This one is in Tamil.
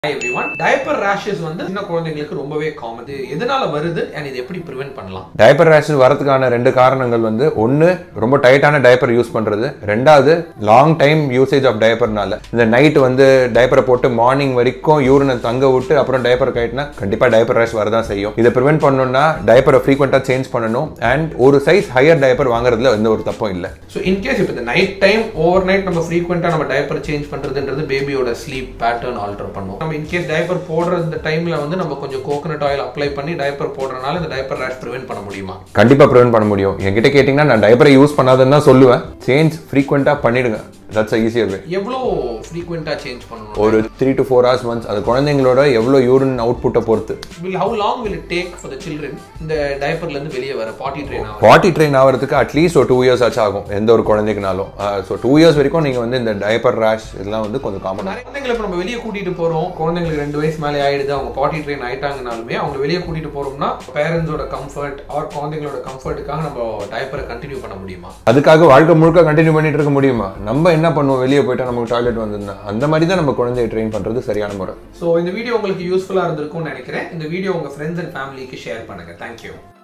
ஹாய் எவ்ரிவன் டயப்பர் ரேஷஸ் வந்து சின்ன குழந்தைங்களுக்கு ரொம்பவே காமன் இது எதனால வருது அண்ட் இது எப்படி ப்ரிவென்ட் பண்ணலாம் டயப்பர் ரேஷஸ் வரதுக்கான ரெண்டு காரணங்கள் வந்து ஒன்று ரொம்ப டைட்டான டயப்பர் யூஸ் பண்ணுறது ரெண்டாவது லாங் டைம் யூசேஜ் ஆஃப் டயப்பர்னால இந்த நைட் வந்து டயப்பரை போட்டு மார்னிங் வரைக்கும் யூரினை தங்க விட்டு அப்புறம் டயப்பர் கட்டினா கண்டிப்பாக டயப்பர் ரேஷ் வரதான் செய்யும் இதை ப்ரிவென்ட் பண்ணணும்னா டயப்பரை ஃப்ரீக்வெண்ட்டாக சேஞ்ச் பண்ணணும் அண்ட் ஒரு சைஸ் ஹையர் டயப்பர் வாங்குறதுல எந்த ஒரு தப்பும் இல்லை ஸோ இன்கேஸ் இப்போ இந்த நைட் டைம் ஓவர் நைட் நம்ம ஃப்ரீக்வெண்ட்டாக நம்ம டயப்பர் சேஞ்ச் பண்ணுறதுன்றது பேபியோட ஸ்லீப் பேட்டர்ன் ஆல்டர் பண்ணும் நம்ம இன்கேஸ் டயப்பர் போடுற இந்த டைமில் வந்து நம்ம கொஞ்சம் கோகனட் ஆயில் அப்ளை பண்ணி டயப்பர் போடுறதுனால இந்த டயப்பர் ரேஷ் ப்ரிவென்ட் பண்ண முடியுமா கண்டிப்பாக ப்ரிவென்ட் பண்ண முடியும் என்கிட்ட கேட்டிங்கன்னா நான் டயப்பரை யூஸ் பண்ணாதுன்னு தான் சொல்லுவேன் சேஞ்ச் ஃப்ரீக்வெண்ட்டாக பண்ணிடுங்க தட்ஸ் ஈஸியர் வே எவ்வளோ ஃப்ரீக்வெண்ட்டாக சேஞ்ச் பண்ணணும் ஒரு three to four hours months அது குழந்தைங்களோட எவ்வளோ யூரின் அவுட்புட்டை பொறுத்து will how long will it take for the children இந்த டயப்பர்லேருந்து வெளியே வர பாட்டி ட்ரெயின் ஆகும் பாட்டி ட்ரெயின் ஆகிறதுக்கு அட்லீஸ்ட் ஒரு டூ இயர்ஸ் ஆச்சு ஆகும் எந்த ஒரு குழந்தைக்குனாலும் ஸோ டூ இயர்ஸ் வரைக்கும் நீங்கள் வந்து இந்த டயப்பர் ரேஷ் இதெல்லாம் வந்து கொஞ்சம் காமன் நிறைய குழந்தைங்களை இப்போ நம்ம வெளியே கூட்டிட்டு போறோம் குழந்தைங்களுக்கு ரெண்டு வயசு மேலே ஆயிடுது அவங்க பாட்டி ட்ரெயின் ஆயிட்டாங்கனாலுமே அவங்க வெளியே கூட்டிட்டு போறோம்னா பேரண்ட்ஸோட கம்ஃபர்ட் ஆர் குழந்தைங்களோட கம்ஃபர்ட்டுக்காக நம்ம டயப்பரை கண்டினியூ பண்ண முடியுமா அதுக்காக வாழ்க்கை முழுக்க கண்டினியூ பண்ணிட்டு இருக்க முடியுமா நம்ம என்ன பண்ணுவோம் வெளியே போயிட்டா நமக்கு டாய்லெட் வந்திருந்தா அந்த மாதிரி தான் நம்ம குழந்தைய ட்ரெயின் பண்ணுறது சரியான முறை ஸோ இந்த வீடியோ உங்களுக்கு யூஸ்ஃபுல்லாக இருந்திருக்கும்னு நினைக்கிறேன் இந்த வீடியோ உங்க ஃப்ரெண்ட்ஸ் அண்ட் ஃபேமிலிக்கு ஷேர் பண்ணுங்க தேங்க்யூ